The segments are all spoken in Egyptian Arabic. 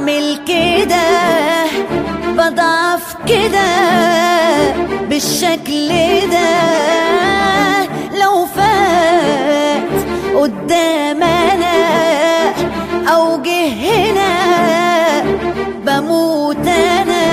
بعمل كده بضعف كده بالشكل ده لو فات قدام انا او جه هنا بموت انا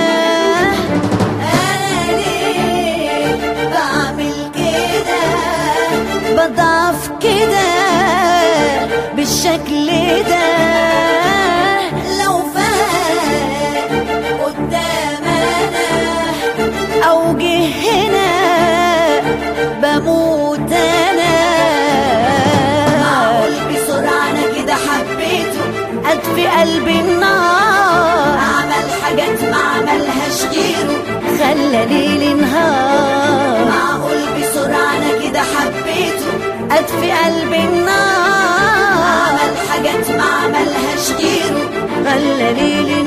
انا ليه بعمل كده بضعف كده بالشكل ده لو فات قدام انا او جه هنا بموت انا معقول بسرعه انا كده حبيته اطفي قلبي النار عمل حاجات ما عملهاش غيره خلى ليلي نهار معقول بسرعه انا كده حبيته اطفي قلبي النار عمل حاجات ما عملهاش غيره خلى ليلي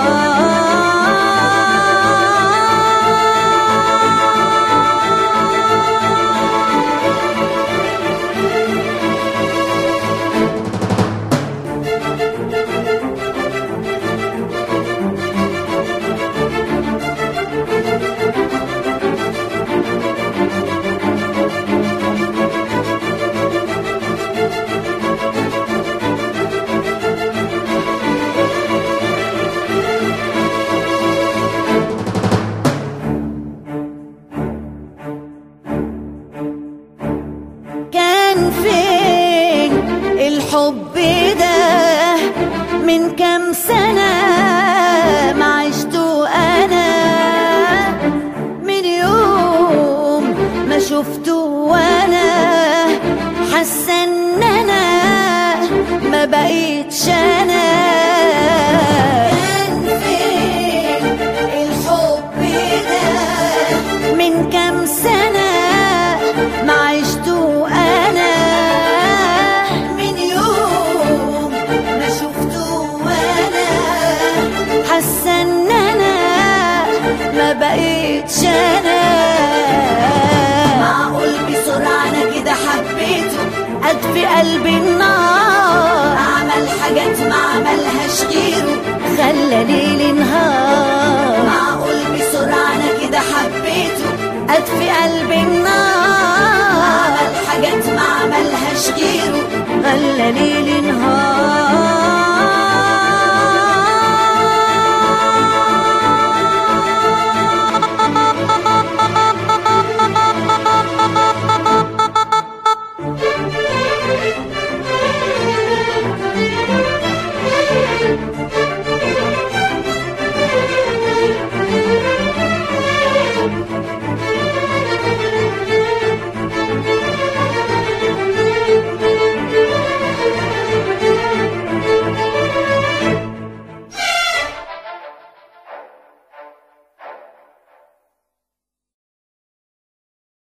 نهار كان فين الحب ده من كام سنة ما عشته أنا من يوم ما شفته وأنا حاسة إن أنا ما بقيتش أنا